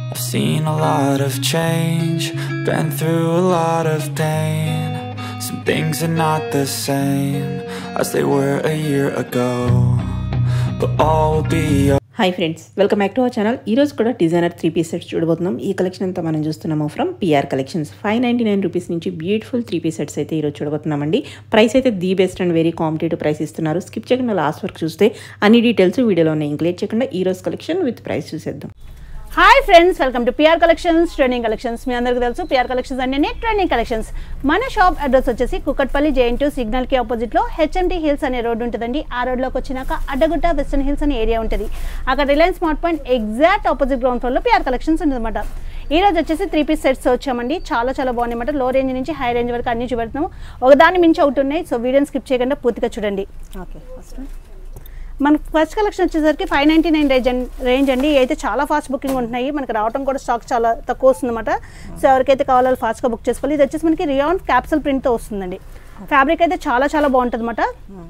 I've seen a lot of change, been through a lot of pain. Some things are not the same as they were a year ago, but all will be hi friends welcome back to our channel ఈ రోజు కూడా designer three piece sets చూడబోతున్నాం ఈ collection అంతా మనం చూస్తున్నాము from PR Collections five ninety nine rupees నుంచి beautiful three piece sets అయితే ఈరోజు చూడబోతున్నామండి ప్రైస్ అయితే the best and very competitive price ఇస్తున్నారు స్కిప్ చేయకుండా లాస్ట్ వరకు చూస్తే అన్ని డీటెయిల్స్ వీడియోలో ఉన్నాయి ఇంక్లేట్ చేయకుండా ఈ రోజు కలెక్షన్ విత్ ప్రైస్ చూసేద్దాం hi friends welcome to PR Collections training collections మీ అందరికీ తెలుసు పిఆర్ కలెక్షన్స్ అంటేనే ట్రైనింగ్ కలెక్షన్స్ మన షాప్ అడ్రస్ వచ్చేసి కుక్కట్పల్లి జేఎన్ టూ సిగ్నల్ కి ఆపోజిట్ లో హెచ్ఎండి హిల్స్ అనే రోడ్ ఉంటుందండి ఆ రోడ్లోకి వచ్చినాక అడ్డగుట్ట వెస్టర్న్ హిల్స్ అనే ఏరియా ఉంటుంది అక్కడ Reliance Smart Point exact opposite ground floor లో పిఆర్ కలెక్షన్స్ ఉంటుందన్నమాట ఈ రోజు వచ్చేసి త్రీ పీస్ సెట్స్ వచ్చామండి చాలా చాలా బాగున్నాయి అన్నమాట లో రేంజ్ నుంచి హై రేంజ్ వరకు అన్ని చూపెడుతున్నాము ఒకదాని మించి ఒకటి ఉన్నాయి సో వీడియోని స్కిప్ చేయకుండా పూర్తిగా చూడండి ఓకే ఫస్ట్ మనకు ఫస్ట్ కలెక్షన్ వచ్చేసరికి ఫైవ్ నైంటీ నైన్ రేంజ్ అండి రేంజ్ అండి అయితే చాలా ఫాస్ట్ బుకింగ్ ఉంటున్నాయి మనకి రావడం కూడా స్టాక్ చాలా తక్కువ వస్తుందన్నమాట సో ఎవరికైతే కావాలో వాళ్ళు ఫాస్ట్గా బుక్ చేసుకోవాలి ఇది వచ్చేసి మనకి రియాన్ క్యాప్సల్ ప్రింట్తో వస్తుందండి ఫ్యాబ్రిక్ అయితే చాలా చాలా బాగుంటుంది అనమాట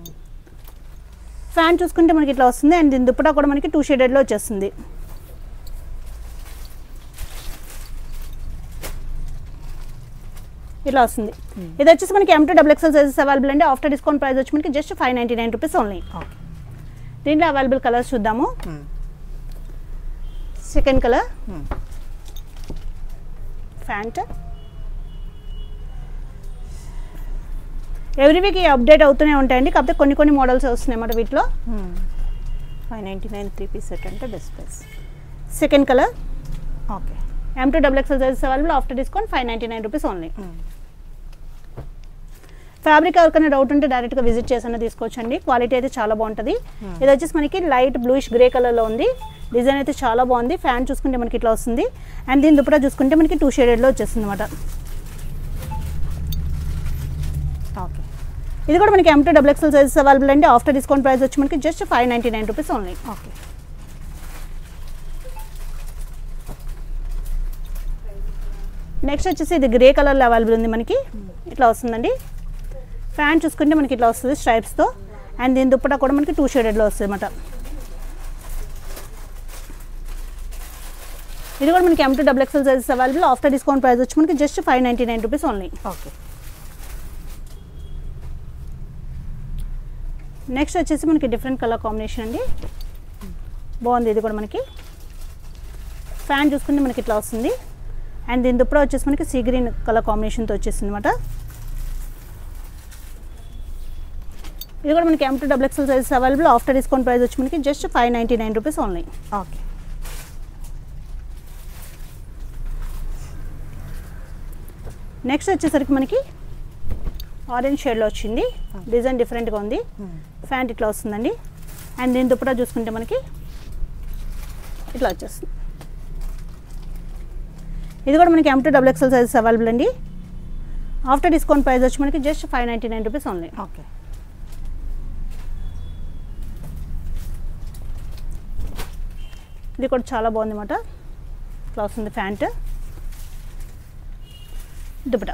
ఫ్యాన్ చూసుకుంటే మనకి ఇట్లా వస్తుంది అండ్ దీని దుప్పటా కూడా మనకి టూ షేడెడ్లో వచ్చేస్తుంది ఇలా వస్తుంది ఇది వచ్చేసి మనకి M to double XL sizes available అండి ఆఫ్టర్ డిస్కౌంట్ ప్రైస్ వచ్చి మనకి just five ninety nine rupees only దీంట్లో అవైలబుల్ కలర్స్ చూద్దాము second colour pant every week update అవుతూనే ఉంటాయండి కాకపోతే కొన్ని కొన్ని మోడల్స్ వస్తున్నాయి అన్నమాట వీటిలో five ninety nine three piece set అంటే best price second colour okay M to double XL sizes available after discount five ninety nine rupees only fabric ఎవరికైనా డౌట్ ఉంటే డైరెక్ట్గా విజిట్ చేసైనా తీసుకోవచ్చండి క్వాలిటీ అయితే చాలా బాగుంటుంది ఇది వచ్చేసి మనకి లైట్ బ్లూయిష్ గ్రే కలర్లో ఉంది డిజైన్ అయితే చాలా బాగుంది ఫ్యాన్ చూసుకుంటే మనకి ఇట్లా వస్తుంది అండ్ దీని దుప్పటా చూసుకుంటే మనకి టూ షేడెడ్లో వచ్చేస్తుంది అనమాట ఓకే ఇది కూడా మనకి M to double XL sizes available అండి ఆఫ్టర్ డిస్కౌంట్ ప్రైస్ వచ్చి మనకి just five ninety nine rupees only okay next వచ్చేసి ఇది గ్రే కలర్లో అవైలబుల్ ఉంది మనకి ఇట్లా వస్తుందండి ఫ్యాన్ చూసుకుంటే మనకి ఇట్లా వస్తుంది స్ట్రైప్స్తో అండ్ దీని దుప్పటా కూడా మనకి టూ షేడెడ్లో వస్తుంది అనమాట ఇది కూడా మనకి M to double XL sizes available after discount price వచ్చి మనకి just five ninety nine rupees only okay next వచ్చేసి మనకి డిఫరెంట్ కలర్ కాంబినేషన్ అండి బాగుంది ఇది కూడా మనకి ఫ్యాన్ చూసుకుంటే మనకి ఇట్లా వస్తుంది అండ్ దీని దుప్పట వచ్చేసి మనకి సీ గ్రీన్ కలర్ కాంబినేషన్తో వచ్చేసింది అనమాట ఇది కూడా మనకి M to double XL sizes available after discount price వచ్చి మనకి just five ninety nine rupees only okay next వచ్చేసరికి మనకి ఆరెంజ్ షేడ్లో వచ్చింది డిజైన్ డిఫరెంట్గా ఉంది ఫ్యాంట్ ఇట్లా వస్తుందండి అండ్ దీని దుప్పటా చూసుకుంటే మనకి ఇట్లా వచ్చేస్తుంది ఇది కూడా మనకి M to double XL sizes available అండి ఆఫ్టర్ డిస్కౌంట్ ప్రైస్ వచ్చి మనకి just five ninety nine rupees only okay ఇది కూడా చాలా బాగుంది అనమాట ఇట్లా వస్తుంది pant dupatta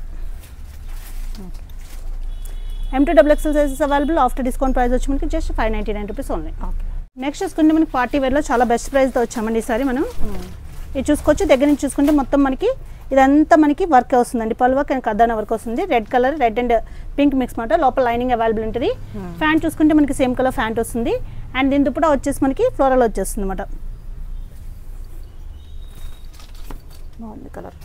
M to double XL sizes available after discount price వచ్చి మనకి just five ninety nine rupees only okay next చూసుకుంటే మనకి పార్టీ వేర్లో చాలా బెస్ట్ ప్రైస్తో వచ్చామండి ఈసారి మనం ఇది చూసుకోవచ్చు దగ్గర నుంచి చూసుకుంటే మొత్తం మనకి ఇదంతా మనకి వర్క్ వస్తుందండి పలు వర్క్ అండ్ కద్దాన వర్క్ వస్తుంది red colour red and pink mix మాట లోపల లైనింగ్ అవైలబుల్ ఉంటుంది ఫ్యాంట్ చూసుకుంటే మనకి సేమ్ కలర్ ఫ్యాంట్ వస్తుంది అండ్ దీంతో కూడా వచ్చేసి మనకి ఫ్లోరల్ వచ్చేస్తుంది అనమాట బాగుంది కలర్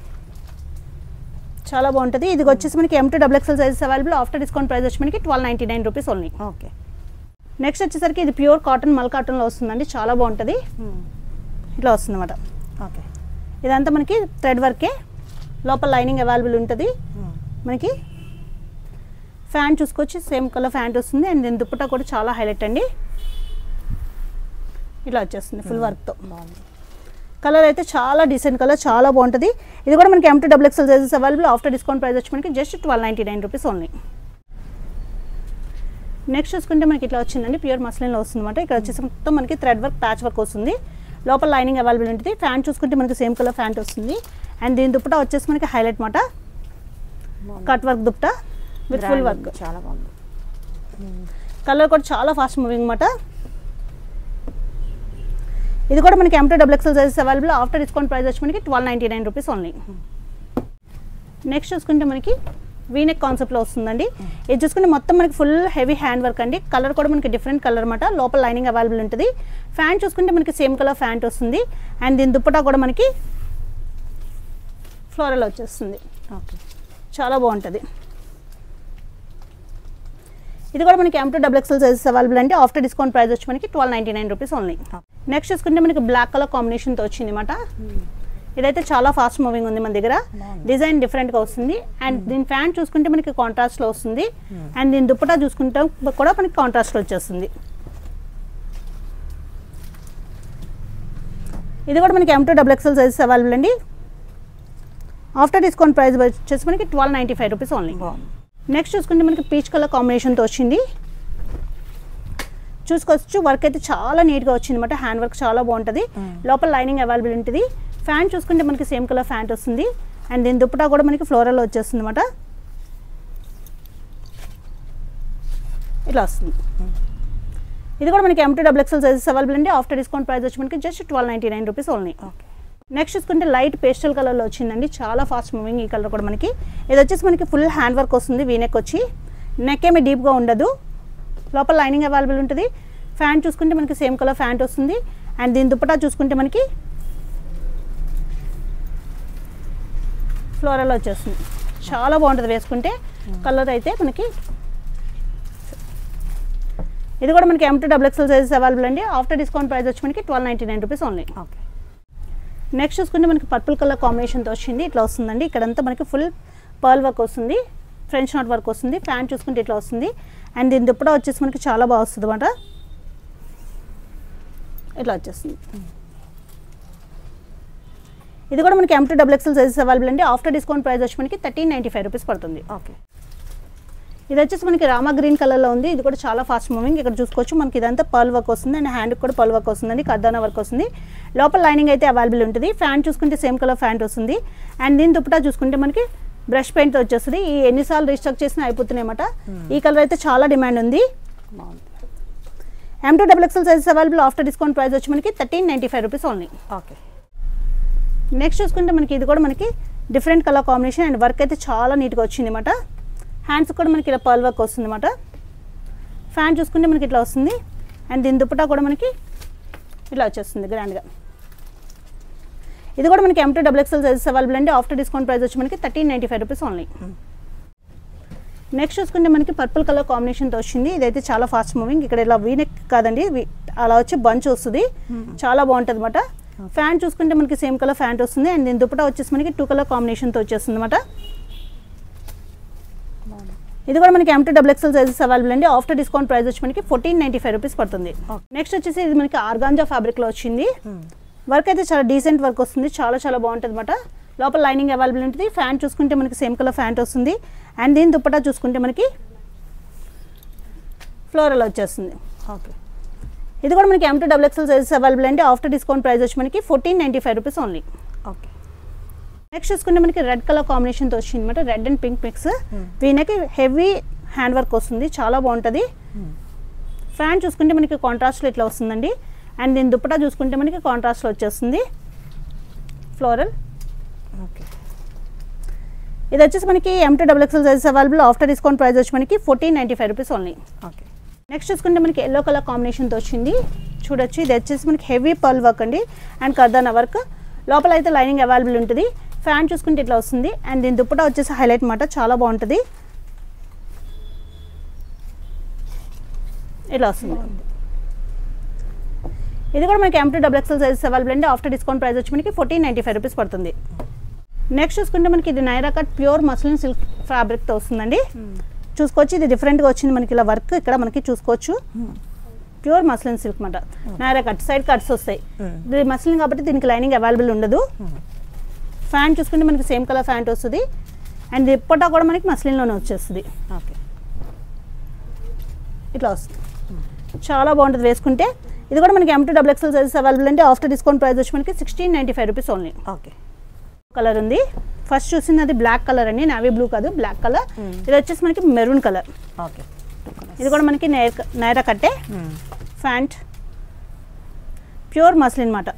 చాలా బాగుంటుంది ఇది వచ్చేసి మనకి M to double XL sizes available after discount price వచ్చి మనకి twelve ninety nine rupees only okay next వచ్చేసరికి ఇది ప్యూర్ కాటన్ మల్ కాటన్లో వస్తుందండి చాలా బాగుంటుంది ఇట్లా వస్తుంది అనమాట ఓకే ఇదంతా మనకి థ్రెడ్ వర్కే లోపల లైనింగ్ అవైలబుల్ ఉంటుంది మనకి ఫ్యాన్ చూసుకొచ్చి సేమ్ కలర్ ఫ్యాంట్ వస్తుంది అండ్ దీని దుప్పటా కూడా చాలా హైలైట్ అండి ఇలా వచ్చేస్తుంది ఫుల్ వర్క్తో బాగుంది కలర్ అయితే చాలా డీసెంట్ కలర్ చాలా బాగుంటుంది ఇది కూడా మనకి M to double XL sizes available after discount price వచ్చి మనకి just twelve ninety nine rupees only next చూసుకుంటే మనకి ఇట్లా వచ్చిందండి ప్యూర్ మస్లిన్లో వస్తుంది అనమాట ఇక్కడ వచ్చేసి మొత్తం మనకి థ్రెడ్ వర్క్ ప్యాచ్ వర్క్ వస్తుంది లోపల లైనింగ్ అవైలబుల్ ఉంటుంది ఫ్యాంట్ చూసుకుంటే మనకి సేమ్ కలర్ ఫ్యాంట్ వస్తుంది అండ్ దీని దుప్పటా వచ్చేసి మనకి హైలైట్ మాట cut work dupatta with full Brand work ఉంది, చాలా బాగుంది కలర్ కూడా చాలా ఫాస్ట్ మూవింగ్ అనమాట ఇది కూడా మనకి M to double XL sizes available after discount price వచ్చి మనకి twelve ninety nine rupees only next చూసుకుంటే మనకి వీనెక్ కాన్సెప్ట్లో వస్తుందండి ఇది చూసుకుంటే మొత్తం మనకి ఫుల్ హెవీ హ్యాండ్ వర్క్ అండి కలర్ కూడా మనకి డిఫరెంట్ కలర్ అనమాట లోపల లైనింగ్ అవైలబుల్ ఉంటుంది ఫ్యాంట్ చూసుకుంటే మనకి సేమ్ కలర్ ఫ్యాంట్ వస్తుంది అండ్ దీని దుప్పటా కూడా మనకి ఫ్లోరల్ వచ్చేస్తుంది ఓకే చాలా బాగుంటుంది ఇది కూడా మనకి M to double XL sizes available అంటే ఆఫ్టర్ డిస్కౌంట్ ప్రైస్ వచ్చి మనకి twelve ninety nine rupees only next చూసుకుంటే మనకి బ్లాక్ కలర్ కాంబినేషన్తో వచ్చింది అనమాట ఇదైతే చాలా ఫాస్ట్ మూవింగ్ ఉంది మన దగ్గర డిజైన్ డిఫరెంట్గా వస్తుంది అండ్ దీని ఫ్యాంట్ చూసుకుంటే మనకి కాంట్రాస్ట్లో వస్తుంది అండ్ దీని దుప్పటా చూసుకుంటే కూడా మనకి కాంట్రాస్ట్లో వచ్చేస్తుంది ఇది కూడా మనకి M to double XL sizes available అండి ఆఫ్టర్ డిస్కౌంట్ ప్రైస్ వచ్చేసి మనకి twelve ninety five rupees only బాగుంది నెక్స్ట్ చూసుకుంటే మనకి పీచ్ కలర్ కాంబినేషన్తో వచ్చింది చూసుకోవచ్చు వర్క్ అయితే చాలా నీట్గా వచ్చింది అనమాట హ్యాండ్ వర్క్ చాలా బాగుంటుంది లోపల లైనింగ్ అవైలబుల్ ఉంటుంది ఫ్యాంట్ చూసుకుంటే మనకి సేమ్ కలర్ ఫ్యాంట్ వస్తుంది అండ్ దీని దుప్పటా కూడా మనకి ఫ్లోరల్ వచ్చేస్తుంది అనమాట ఇట్లా వస్తుంది ఇది కూడా మనకి M to double XL sizes available అండి ఆఫ్టర్ డిస్కౌంట్ ప్రైస్ వచ్చి మనకి just twelve ninety nine rupees only okay next చూసుకుంటే లైట్ పేస్టల్ కలర్లో వచ్చిందండి చాలా ఫాస్ట్ మూవింగ్ ఈ కలర్ కూడా మనకి ఇది వచ్చేసి మనకి ఫుల్ హ్యాండ్ వర్క్ వస్తుంది వీనెక్ వచ్చి నెక్ ఏమి డీప్గా ఉండదు లోపల లైనింగ్ అవైలబుల్ ఉంటుంది ఫ్యాంట్ చూసుకుంటే మనకి సేమ్ కలర్ ఫ్యాంట్ వస్తుంది అండ్ దీని దుప్పటా చూసుకుంటే మనకి ఫ్లోరల్ వచ్చేస్తుంది చాలా బాగుంటుంది వేసుకుంటే కలర్ అయితే మనకి ఇది కూడా మనకి M to double XL sizes available అండి ఆఫ్టర్ డిస్కౌంట్ ప్రైస్ వచ్చి మనకి twelve ninety nine rupees only okay next చూసుకుంటే మనకి పర్పుల్ కలర్ కాంబినేషన్తో వచ్చింది ఇట్లా వస్తుందండి ఇక్కడంతా మనకి ఫుల్ పర్ల్ వర్క్ వస్తుంది ఫ్రెంచ్ నాట్ వర్క్ వస్తుంది ప్యాంట్ చూసుకుంటే ఇట్లా వస్తుంది అండ్ దీని దుప్పటా వచ్చేసి మనకి చాలా బాగా వస్తుంది అనమాట ఇట్లా వచ్చేస్తుంది ఇది కూడా మనకి M to double XL sizes available అండి ఆఫ్టర్ డిస్కౌంట్ ప్రైస్ వచ్చి మనకి థర్టీన్ నైంటీ ఫైవ్ రూపీస్ పడుతుంది ఓకే ఇది వచ్చేసి మనకి రామా గ్రీన్ కలర్లో ఉంది ఇది కూడా చాలా ఫాస్ట్ మూవింగ్ ఇక్కడ చూసుకోవచ్చు మనకి ఇదంతా పర్ల్ వర్క్ వస్తుంది అండ్ హ్యాండ్ కూడా పర్ల్ వర్క్ వస్తుందండి కర్దానా వర్క్ వస్తుంది లోపల లైనింగ్ అయితే అవైలబుల్ ఉంటుంది ఫ్యాంట్ చూసుకుంటే సేమ్ కలర్ ఫ్యాంట్ వస్తుంది అండ్ దీని దుప్పటా చూసుకుంటే మనకి బ్రష్ పెయింట్ వచ్చేస్తుంది ఈ ఎన్నిసార్లు రీస్టాక్ చేసినా అయిపోతున్నాయి అన్నమాట ఈ కలర్ అయితే చాలా డిమాండ్ ఉంది బాగుంది M to double XL sizes available after discount price వచ్చి మనకి thirteen ninety five rupees only okay next చూసుకుంటే మనకి ఇది కూడా మనకి different colour combination and work అయితే చాలా నీట్గా వచ్చింది అనమాట హ్యాండ్స్ కూడా మనకి ఇలా పర్ల్ వర్క్ వస్తుంది అనమాట ఫ్యాన్ చూసుకుంటే మనకి ఇట్లా వస్తుంది అండ్ దీని దుప్పటా కూడా మనకి ఇలా వచ్చేస్తుంది గ్రాండ్గా ఇది కూడా మనకి M to double XL sizes available అండి ఆఫ్టర్ డిస్కౌంట్ ప్రైస్ వచ్చి మనకి thirteen ninety five rupees only next చూసుకుంటే మనకి పర్పుల్ కలర్ కాంబినేషన్తో వచ్చింది ఇదైతే చాలా ఫాస్ట్ మూవింగ్ ఇక్కడ ఇలా వీనెక్ కాదండి వి- అలా వచ్చి బంచ్ వస్తుంది చాలా బాగుంటుంది అనమాట ఫ్యాంట్ చూసుకుంటే మనకి సేమ్ కలర్ ఫ్యాంట్ వస్తుంది అండ్ దీని దుప్పటా వచ్చేసి మనకి టూ కలర్ కాంబినేషన్తో వచ్చేస్తుంది అనమాట ఇది కూడా మనకి M to double XL sizes available అండి ఆఫ్టర్ డిస్కౌంట్ ప్రైస్ వచ్చి మనకి ఫోర్టీన్ నైంటీ ఫైవ్ రూపీస్ పడుతుంది నెక్స్ట్ వచ్చేసి ఇది మనకి ఆర్గాంజా ఫ్యాబ్రిక్లో వచ్చింది వర్క్ అయితే చాలా డీసెంట్ వర్క్ వస్తుంది చాలా చాలా బాగుంటుంది అనమాట లోపల లైనింగ్ అవైలబుల్ ఉంటుంది ఫ్యాంట్ చూసుకుంటే మనకి సేమ్ కలర్ ఫ్యాంట్ వస్తుంది అండ్ దీని దుప్పటా చూసుకుంటే మనకి ఫ్లోరల్ వచ్చేస్తుంది ఓకే ఇది కూడా మనకి M to double XL sizes available అండి ఆఫ్టర్ డిస్కౌంట్ ప్రైస్ వచ్చి మనకి fourteen ninety five rupees only okay next చూసుకుంటే మనకి రెడ్ కలర్ కాంబినేషన్తో వచ్చింది అనమాట రెడ్ అండ్ పింక్ మిక్స్ వీనకి హెవీ హ్యాండ్ వర్క్ వస్తుంది చాలా బాగుంటుంది ఫ్యాన్ చూసుకుంటే మనకి కాంట్రాస్ట్లో ఇట్లా వస్తుందండి అండ్ దీని దుప్పటా చూసుకుంటే మనకి కాంట్రాస్ట్లో వచ్చేస్తుంది ఫ్లోరల్ ఓకే ఇది వచ్చేసి మనకి M to double XL sizes available after discount price వచ్చి మనకి fourteen ninety five rupees only okay next చూసుకుంటే మనకి ఎల్లో కలర్ కాంబినేషన్తో వచ్చింది చూడొచ్చు ఇది వచ్చేసి మనకి హెవీ పర్ల్ వర్క్ అండి అండ్ కర్దానా వర్క్ లోపల అయితే లైనింగ్ అవైలబుల్ ఉంటుంది ఫ్యాన్ చూసుకుంటే ఇట్లా వస్తుంది అండ్ దీని దుప్పటా వచ్చేసి హైలైట్ మాట చాలా బాగుంటుంది ఇట్లా వస్తుంది ఇది కూడా మనకి M to double XL sizes available అండి ఆఫ్టర్ డిస్కౌంట్ ప్రైస్ వచ్చి మనకి ఫోర్టీన్ నైంటీ ఫైవ్ రూపీస్ పడుతుంది నెక్స్ట్ చూసుకుంటే మనకి ఇది Naira cut pure muslin silk ఫ్యాబ్రిక్తో వస్తుందండి చూసుకోవచ్చు ఇది డిఫరెంట్గా వచ్చింది మనకి ఇలా వర్క్ ఇక్కడ మనకి చూసుకోవచ్చు ప్యూర్ మస్లిన్ సిల్క్ మాట నైరా కట్ సైడ్ కట్స్ వస్తాయి ఇది మస్లిన్ కాబట్టి దీనికి లైనింగ్ అవైలబుల్ ఉండదు ఫ్యాంట్ చూసుకుంటే మనకి సేమ్ కలర్ ఫ్యాంట్ వస్తుంది అండ్ దిప్పటా కూడా మనకి మస్లిన్లోనే వచ్చేస్తుంది ఓకే ఇట్లా వస్తుంది చాలా బాగుంటుంది వేసుకుంటే ఇది కూడా మనకి M to double XL sizes available అంటే ఆఫ్టర్ డిస్కౌంట్ ప్రైస్ వచ్చి మనకి sixteen ninety five rupees only okay colour ఉంది ఫస్ట్ చూసింది అది బ్లాక్ కలర్ అండి నావీ బ్లూ కాదు బ్లాక్ కలర్ ఇది వచ్చేసి మనకి మెరూన్ కలర్ ఓకే ఇది కూడా మనకి నైర్ నైరా కట్టే ఫ్యాంట్ ప్యూర్ మస్లిన్ మాట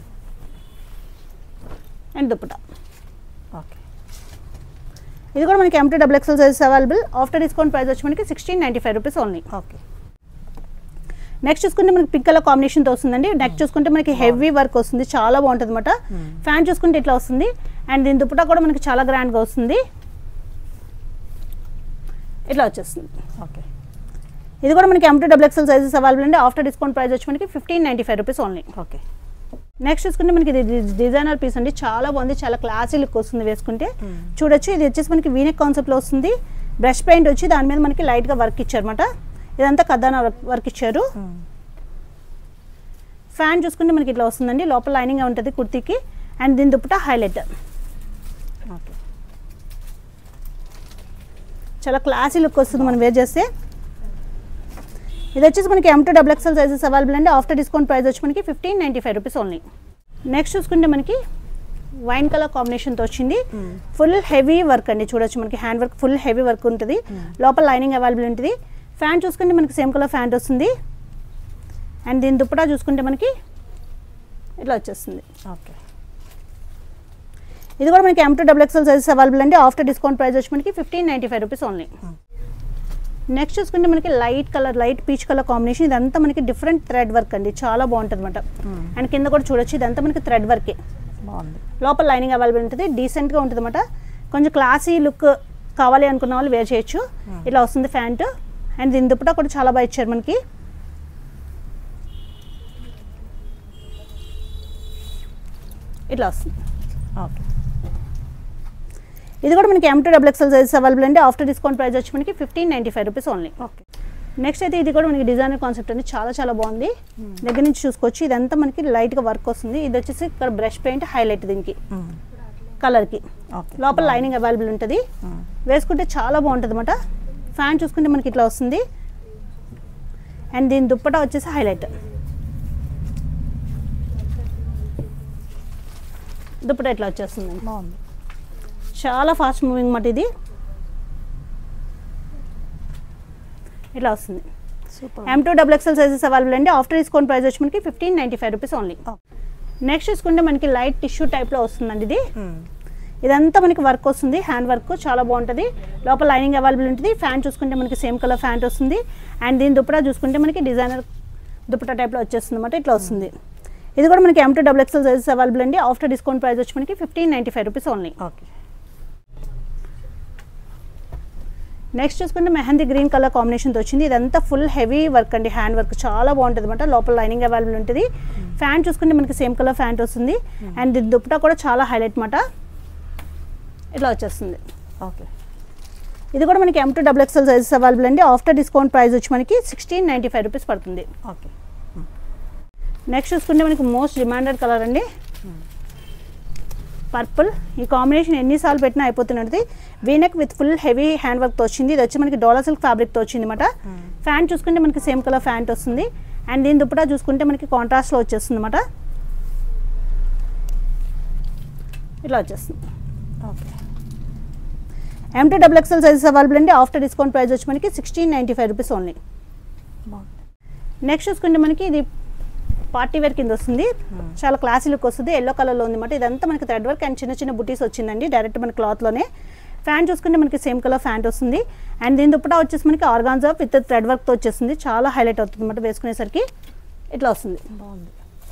అండ్ దుప్పటా ఓకే ఇది కూడా మనకి M to double XL sizes available after discount price వచ్చి మనకి sixteen ninety five rupees only okay next చూసుకుంటే మనకి పింక్ కలర్ కాంబినేషన్తో వస్తుందండి నెక్ చూసుకుంటే మనకి హెవీ వర్క్ వస్తుంది చాలా బాగుంటుంది అనమాట ఫ్యాన్ చూసుకుంటే ఇట్లా వస్తుంది అండ్ దీని దుప్పటా కూడా మనకి చాలా గ్రాండ్గా వస్తుంది ఇట్లా వచ్చేస్తుంది ఓకే ఇది కూడా మనకి M to double XL sizes available అండి ఆఫ్టర్ డిస్కౌంట్ ప్రైస్ వచ్చి మనకి fifteen ninety five rupees only okay next చూసుకుంటే మనకి ఇది డి- డిజైనర్ పీస్ అండి చాలా బాగుంది చాలా క్లాసీ లుక్ వస్తుంది వేసుకుంటే చూడొచ్చు ఇది వచ్చేసి మనకి వీనెక్ కాన్సెప్ట్లో వస్తుంది బ్రష్ పెయింట్ వచ్చి దాని మీద మనకి లైట్గా వర్క్ ఇచ్చారన్నమాట ఇదంతా కద్దాన వర్క్ ఇచ్చారు ఫ్యాన్ చూసుకుంటే మనకి ఇట్లా వస్తుందండి లోపల లైనింగ్ ఉంటుంది కుర్తీకి అండ్ దీని దుప్పట హైలైట్ ఓకే చాలా క్లాసీ లుక్ వస్తుంది మనం వేర్ చేస్తే ఇది వచ్చేసి మనకి M to double XL sizes available అండి ఆఫ్టర్ డిస్కౌంట్ ప్రైస్ వచ్చి మనకి fifteen ninety five rupees only next చూసుకుంటే మనకి వైన్ కలర్ కాంబినేషన్తో వచ్చింది ఫుల్ హెవీ వర్క్ అండి చూడొచ్చు మనకి hand work full heavy work ఉంటుంది లోపల లైనింగ్ అవైలబుల్ ఉంటుంది ఫ్యాన్ చూసుకుంటే మనకి సేమ్ కలర్ ఫ్యాంట్ వస్తుంది అండ్ దీని దుప్పటా చూసుకుంటే మనకి ఇట్లా వచ్చేస్తుంది ఓకే ఇది కూడా మనకి M to double XL sizes available అండి ఆఫ్టర్ డిస్కౌంట్ ప్రైస్ వచ్చి మనకి fifteen ninety five rupees only next చూసుకుంటే మనకి light colour light peach colour combination ఇదంతా మనకి డిఫరెంట్ థ్రెడ్ వర్క్ అండి చాలా బాగుంటుంది అనమాట అండ్ కింద కూడా చూడొచ్చు ఇదంతా మనకి థ్రెడ్ వర్కే బాగుంది లోపల లైనింగ్ అవైలబుల్ ఉంటుంది డీసెంట్గా ఉంటుంది అనమాట కొంచెం క్లాసీ లుక్ కావాలి అనుకున్న వాళ్ళు వేర్ చేయొచ్చు ఇట్లా వస్తుంది ప్యాంట్ అండ్ దీని దుప్పటా కూడా చాలా బాగా ఇచ్చారు మనకి ఇట్లా వస్తుంది ఓకే ఇది కూడా మనకి M to double XL sizes available అండి ఆఫ్టర్ డిస్కౌంట్ ప్రైస్ వచ్చి మనకి fifteen ninety five rupees only okay next అయితే ఇది కూడా మనకి డిజైనర్ కాన్సెప్ట్ అండి చాలా చాలా బాగుంది దగ్గర నుంచి చూసుకోవచ్చు ఇదంతా మనకి లైట్గా వర్క్ వస్తుంది ఇది వచ్చేసి ఇక్కడ బ్రష్ పెయింట్ హైలైట్ దీనికి కలర్కి ఓకే లోపల లైనింగ్ అవైలబుల్ ఉంటుంది వేసుకుంటే చాలా బాగుంటుంది అనమాట ఫ్యాన్ చూసుకుంటే మనకి ఇట్లా వస్తుంది అండ్ దీని దుప్పటా వచ్చేసి హైలైట్ దుప్పటా ఇట్లా వచ్చేస్తుంది బాగుంది చాలా ఫాస్ట్ మూవింగ్ మాట ఇది ఇట్లా వస్తుంది super M to double XL sizes available అండి ఆఫ్టర్ డిస్కౌంట్ ప్రైస్ వచ్చి మనకి fifteen ninety five rupees only next చూసుకుంటే మనకి లైట్ టిష్యూ టైప్లో వస్తుందండి ఇది ఇదంతా మనకి వర్క్ వస్తుంది హ్యాండ్ వర్క్ చాలా బాగుంటుంది లోపల లైనింగ్ అవైలబుల్ ఉంటుంది ఫ్యాన్ చూసుకుంటే మనకి సేమ్ కలర్ ఫ్యాంట్ వస్తుంది అండ్ దీని దుప్పటా చూసుకుంటే మనకి డిజైనర్ దుప్పటా టైప్లో వచ్చేస్తుంది అనమాట ఇట్లా వస్తుంది ఇది కూడా మనకి M to double XL sizes available అండి ఆఫ్టర్ డిస్కౌంట్ ప్రైస్ వచ్చి మనకి fifteen ninety five rupees only okay next చూసుకుంటే మెహందీ గ్రీన్ కలర్ కాంబినేషన్తో వచ్చింది ఇదంతా ఫుల్ హెవీ వర్క్ అండి హ్యాండ్ వర్క్ చాలా బాగుంటుంది అనమాట లోపల లైనింగ్ అవైలబుల్ ఉంటుంది ఫ్యాన్ చూసుకుంటే మనకి సేమ్ కలర్ ఫ్యాంట్ వస్తుంది అండ్ దీని దుప్పటా కూడా చాలా హైలైట్ మాట ఇట్లా వచ్చేస్తుంది ఓకే ఇది కూడా మనకి M to double XL sizes available అండి ఆఫ్టర్ డిస్కౌంట్ ప్రైస్ వచ్చి మనకి సిక్స్టీన్ నైంటీ ఫైవ్ రూపీస్ పడుతుంది ఓకే నెక్స్ట్ చూసుకుంటే మనకి మోస్ట్ డిమాండెడ్ కలర్ అండి పర్పుల్ ఈ కాంబినేషన్ ఎన్నిసార్లు పెట్టినా అయిపోతున్నది V neck with full heavy hand వర్క్తో వచ్చింది ఇది వచ్చి మనకి డోలా సిల్క్ ఫ్యాబ్రిక్తో వచ్చింది అనమాట ఫ్యాంట్ చూసుకుంటే మనకి సేమ్ కలర్ ఫ్యాంట్ వస్తుంది అండ్ దీని దుప్పటా చూసుకుంటే మనకి కాంట్రాస్ట్లో వచ్చేస్తుంది అనమాట ఇట్లా వచ్చేస్తుంది okay M to double XL sizes available అండి ఆఫ్టర్ డిస్కౌంట్ ప్రైస్ వచ్చి మనకి sixteen ninety five rupees only బాగుంది నెక్స్ట్ చూసుకుంటే మనకి ఇది పార్టీ వేర్ కింద వస్తుంది చాలా క్లాసీ లుక్ వస్తుంది ఎల్లో కలర్లో ఉంది అనమాట ఇదంతా మనకి థ్రెడ్ వర్క్ అండ్ చిన్న చిన్న బుటీస్ వచ్చిందండి డైరెక్ట్ మన క్లాత్లోనే ఫ్యాన్ చూసుకుంటే మనకి సేమ్ కలర్ ఫ్యాంట్ వస్తుంది అండ్ దీని దుప్పటా వచ్చేసి మనకి ఆర్గాన్జా విత్ థ్రెడ్ వర్క్తో వచ్చేస్తుంది చాలా హైలైట్ అవుతుంది అనమాట వేసుకునేసరికి ఇట్లా వస్తుంది బాగుంది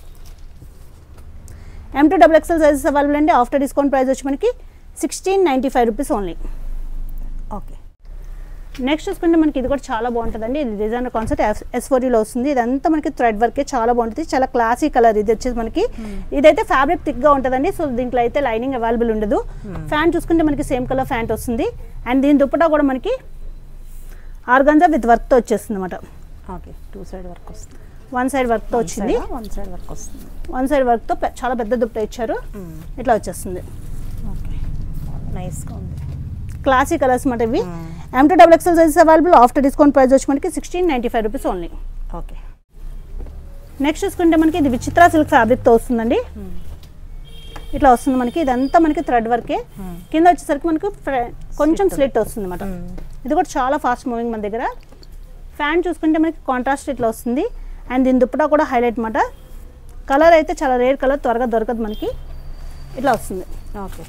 M to double XL sizes available అండి ఆఫ్టర్ డిస్కౌంట్ ప్రైస్ వచ్చి మనకి sixteen ninety five rupees only okay next చూసుకుంటే మనకి ఇది కూడా చాలా బాగుంటుందండి ఇది డిజైనర్ కాన్సెప్ట్ ఎస్ ఫోర్టీలో వస్తుంది ఇదంతా మనకి థ్రెడ్ వర్కే చాలా బాగుంటుంది చాలా క్లాసీ కలర్ ఇది వచ్చేసి మనకి ఇదైతే ఫ్యాబ్రిక్ థిక్గా ఉంటుందండి సో దీంట్లో అయితే లైనింగ్ అవైలబుల్ ఉండదు ఫ్యాన్ చూసుకుంటే మనకి సేమ్ కలర్ ఫ్యాంట్ వస్తుంది అండ్ దీని దుప్పటా కూడా మనకి ఆర్గంజా విత్ వర్క్తో వచ్చేస్తుంది అనమాట ఓకే టూ సైడ్ వర్క్ వస్తుంది వన్ సైడ్ వర్క్తో వచ్చింది వన్ సైడ్ వర్క్ వస్తుంది వన్ సైడ్ వర్క్తో చాలా పెద్ద దుప్పట ఇచ్చారు ఇట్లా వచ్చేస్తుంది ఓకే నైస్గా ఉంది క్లాసీ కలర్స్ మాట ఇవి M to double XL sizes available after discount price వచ్చి మనకి sixteen ninety five rupees only okay next చూసుకుంటే మనకి ఇది విచిత్ర సిల్క్ ఫ్యాబ్రిక్తో వస్తుందండి ఇట్లా వస్తుంది మనకి ఇదంతా మనకి థ్రెడ్ వర్కే కింద వచ్చేసరికి మనకు ఫ్ర- కొంచెం స్లిట్ వస్తుంది అనమాట ఇది కూడా చాలా ఫాస్ట్ మూవింగ్ మన దగ్గర ఫ్యాన్ చూసుకుంటే మనకి కాంట్రాస్ట్ ఇట్లా వస్తుంది అండ్ దీని దుప్పటా కూడా హైలైట్ అనమాట కలర్ అయితే చాలా రేర్ కలర్ త్వరగా దొరకదు మనకి ఇట్లా వస్తుంది ఓకే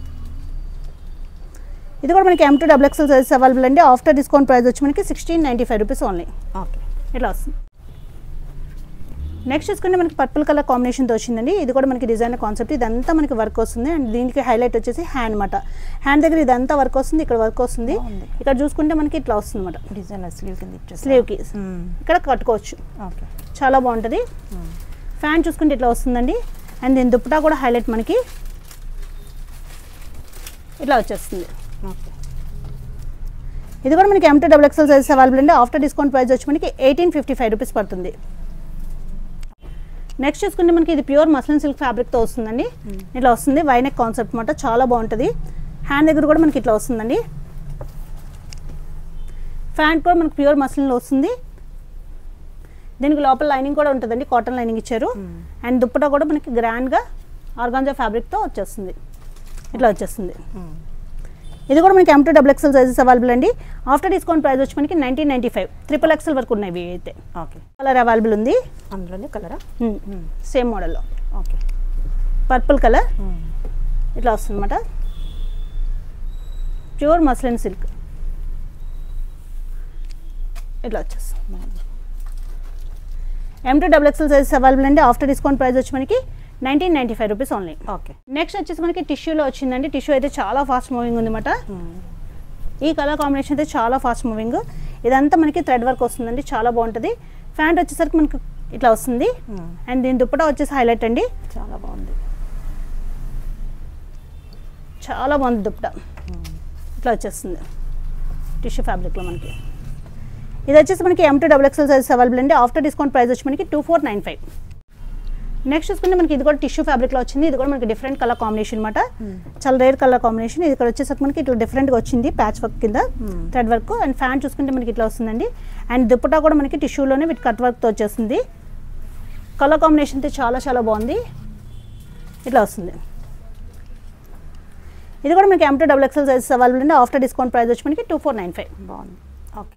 ఇది కూడా మనకి M to double XL size available అండి ఆఫ్టర్ డిస్కౌంట్ ప్రైస్ వచ్చి మనకి sixteen ninety five rupees only okay ఇట్లా వస్తుంది నెక్స్ట్ చూసుకుంటే మనకి పర్పుల్ కలర్ కాంబినేషన్తో వచ్చిందండి ఇది కూడా మనకి డిజైన్ కాన్సెప్ట్ ఇదంతా మనకి వర్క్ వస్తుంది అండ్ దీనికి హైలైట్ వచ్చేసి హ్యాండ్ అనమాట హ్యాండ్ దగ్గర ఇదంతా వర్క్ వస్తుంది ఇక్కడ వర్క్ వస్తుంది బాగుంది. ఇక్కడ చూసుకుంటే మనకి ఇట్లా వస్తుంది అనమాట డిజైన్ స్లీవ్ కింద ఇచ్చేసి స్లీవ్కి ఇక్కడ కట్టుకోవచ్చు ఓకే చాలా బాగుంటుంది ఫ్యాన్ చూసుకుంటే ఇట్లా వస్తుందండి అండ్ దీని దుప్పటా కూడా హైలైట్ మనకి ఇట్లా వచ్చేస్తుంది ఓకే ఇది కూడా మనకి M to double XL size available అండి ఆఫ్టర్ డిస్కౌంట్ ప్రైస్ వచ్చి మనకి ఎయిటీన్ ఫిఫ్టీ ఫైవ్ రూపీస్ పడుతుంది నెక్స్ట్ చూసుకుంటే మనకి ఇది ప్యూర్ మస్లిన్ సిల్క్ ఫ్యాబ్రిక్తో వస్తుందండి ఇట్లా వస్తుంది వైనెక్ కాన్సెప్ట్ అనమాట చాలా బాగుంటుంది హ్యాండ్ దగ్గర కూడా మనకి ఇట్లా వస్తుందండి ఫ్యాంట్ కూడా మనకి ప్యూర్ మస్లిన్లో వస్తుంది దీనికి లోపల లైనింగ్ కూడా ఉంటుందండి కాటన్ లైనింగ్ ఇచ్చారు అండ్ దుప్పటా కూడా మనకి గ్రాండ్గా ఆర్గాంజా ఫ్యాబ్రిక్తో వచ్చేస్తుంది ఇట్లా వచ్చేస్తుంది ఇది కూడా మనకి M to double XL sizes available అండి ఆఫ్టర్ డిస్కౌంట్ ప్రైస్ వచ్చి మనకి nineteen ninety five triple XL వరకు ఉన్నాయి ఇవి అయితే ఓకే కలర్ అవైలబుల్ ఉంది అందులోనే కలరా సేమ్ మోడల్లో ఓకే పర్పుల్ కలర్ ఇట్లా వస్తుందన్నమాట ప్యూర్ మస్లిన్ సిల్క్ ఇట్లా వచ్చేస్తుంది M to double XL sizes available అండి ఆఫ్టర్ డిస్కౌంట్ ప్రైస్ వచ్చి మనకి nineteen ninety five rupees only okay next వచ్చేసి మనకి టిష్యూలో వచ్చిందండి టిష్యూ అయితే చాలా ఫాస్ట్ మూవింగ్ ఉందన్నమాట ఈ కలర్ కాంబినేషన్ అయితే చాలా ఫాస్ట్ మూవింగ్ ఇదంతా మనకి థ్రెడ్ వర్క్ వస్తుందండి చాలా బాగుంటుంది ఫ్యాంట్ వచ్చేసరికి మనకి ఇట్లా వస్తుంది అండ్ దీని దుప్పటా వచ్చేసి హైలైట్ అండి చాలా బాగుంది చాలా బాగుంది దుప్పటా ఇట్లా వచ్చేస్తుంది టిష్యూ ఫ్యాబ్రిక్లో మనకి ఇది వచ్చేసి మనకి M to double XL size available అండి ఆఫ్టర్ డిస్కౌంట్ ప్రైస్ వచ్చి మనకి two four nine five next చూసుకుంటే మనకి ఇది కూడా టిష్యూ ఫ్యాబ్రిక్లో వచ్చింది ఇది కూడా మనకి డిఫరెంట్ కలర్ కాంబినేషన్ అనమాట చాలా రేర్ కలర్ కాంబినేషన్ ఇది ఇక్కడ వచ్చేసరికి మనకి ఇట్లా డిఫరెంట్గా వచ్చింది ప్యాచ్ వర్క్ కింద థ్రెడ్ వర్క్ అండ్ ఫ్యాన్ చూసుకుంటే మనకి ఇట్లా వస్తుందండి అండ్ దుప్పటా కూడా మనకి టిష్యూలోనే విత్ కట్ వర్క్తో వచ్చేస్తుంది కలర్ కాంబినేషన్ అయితే చాలా చాలా బాగుంది ఇట్లా వస్తుంది ఇది కూడా మనకి M to double XL size available అండి ఆఫ్టర్ డిస్కౌంట్ ప్రైస్ వచ్చి మనకి టూ ఫోర్ నైన్ ఫైవ్ బాగుంది ఓకే